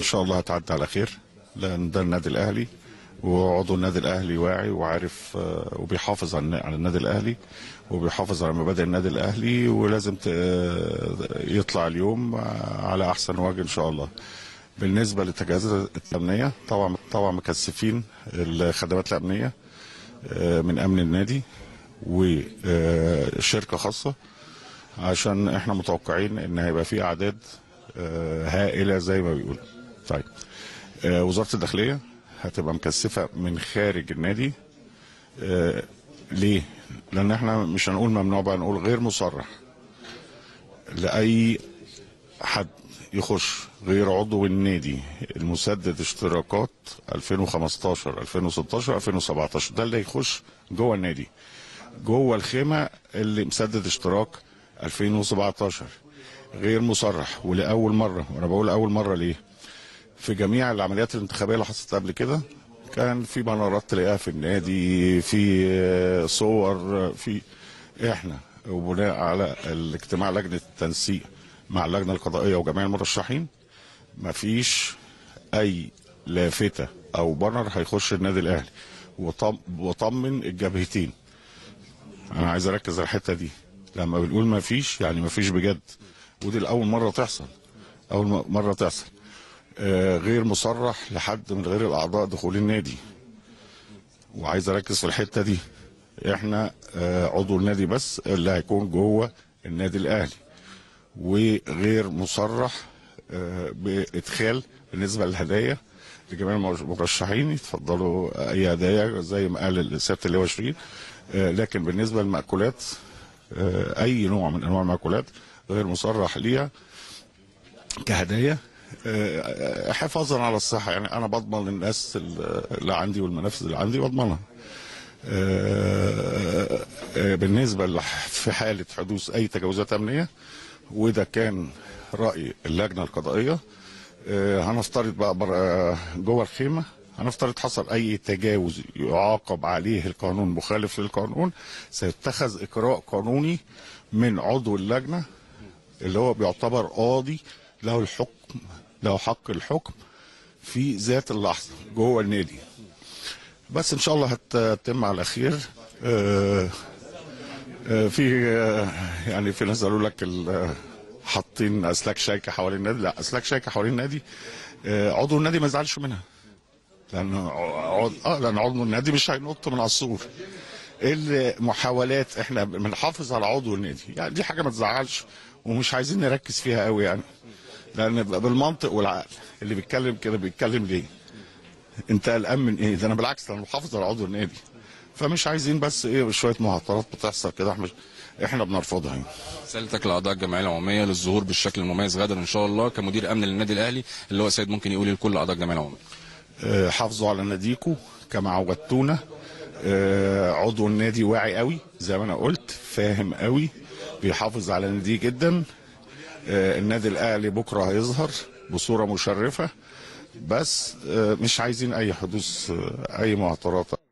ان شاء الله هتعدي على خير لان ده النادي الاهلي وعضو النادي الاهلي واعي وعارف آه، وبيحافظ على على النادي الاهلي وبيحافظ على مبادئ النادي الاهلي ولازم ت- آه، يطلع اليوم آه، على احسن وجه ان شاء الله بالنسبه للتجهيزات الامنيه طبعا طبعا مكثفين الخدمات الامنيه آه، من امن النادي وشركه خاصه عشان احنا متوقعين ان هيبقى في اعداد آه، هائله زي ما بيقولوا طيب آه، وزاره الداخليه هتبقى مكثفه من خارج النادي آه، ليه؟ لان احنا مش هنقول ممنوع بقى نقول غير مصرح لاي حد يخش غير عضو النادي المسدد اشتراكات 2015 2016 2017 ده اللي يخش جوه النادي جوه الخيمه اللي مسدد اشتراك 2017 غير مصرح ولاول مره وانا بقول اول مره ليه في جميع العمليات الانتخابيه اللي حصلت قبل كده كان في بنرات تلاقيها في النادي في آه، صور آه، في احنا وبناء على الاجتماع لجنه التنسيق مع اللجنه القضائيه وجميع المرشحين مفيش اي لافته او بانر هيخش النادي الاهلي وطم وطمن الجبهتين انا عايز اركز على الحته دي لما بنقول ما فيش يعني ما فيش بجد ودي الاول مره تحصل اول م- مره تحصل آه، غير مصرح لحد من غير الاعضاء دخول النادي وعايز اركز في الحته دي احنا آه، عضو النادي بس اللي هيكون جوه النادي الاهلي وغير مصرح آه، بادخال بالنسبه للهدايا لجميع المرشحين يتفضلوا اي هدايا زي ما قال سياده اللواء شيرين آه، لكن بالنسبه للمأكولات آه، اي نوع من انواع المأكولات غير مصرح ليها كهدايا آه، حفاظا على الصحه يعني انا بضمن للناس اللي عندي والمنافذ اللي عندي بضمنها آه، آه، بالنسبه لح- في حاله حدوث اي تجاوزات امنيه وده كان راي اللجنه القضائيه آه، هنفترض بقى بر- آه، جوه الخيمه هنفترض حصل اي تجاوز يعاقب عليه القانون مخالف للقانون سيتخذ اجراء قانوني من عضو اللجنه اللي هو بيعتبر قاضي له الحكم له حق الحكم في ذات اللحظه جوه النادي بس ان شاء الله هتتم على خير آه، آه، في آه، يعني في ناس قالوا لك ال- حاطين اسلاك شايكه حوالين النادي لا اسلاك شايكه حوالين النادي آه، عضو النادي ما يزعلش منها لان عضو اه لان عضو النادي مش هينط من على السور المحاولات احنا بنحافظ على عضو النادي يعني دي حاجه ما تزعلش ومش عايزين نركز فيها قوي يعني لان بالمنطق والعقل اللي بيتكلم كده بيتكلم ليه انت قلقان من ايه ده انا بالعكس انا محافظ على عضو النادي فمش عايزين بس ايه شويه معطلات بتحصل كده احنا احنا بنرفضها يعني رسالتك لاعضاء الجمعيه العموميه للظهور بالشكل المميز غدا ان شاء الله كمدير امن للنادي الاهلي اللي هو سيد ممكن يقول لكل اعضاء الجمعيه العموميه آه، حافظوا على ناديكم كما عودتونا آه، عضو النادي واعي قوي زي ما انا قلت فاهم قوي بيحافظ على ناديه جدا آه، النادي الاهلي بكره هيظهر بصوره مشرفه بس آه، مش عايزين اي حدوث آه، اي معطرات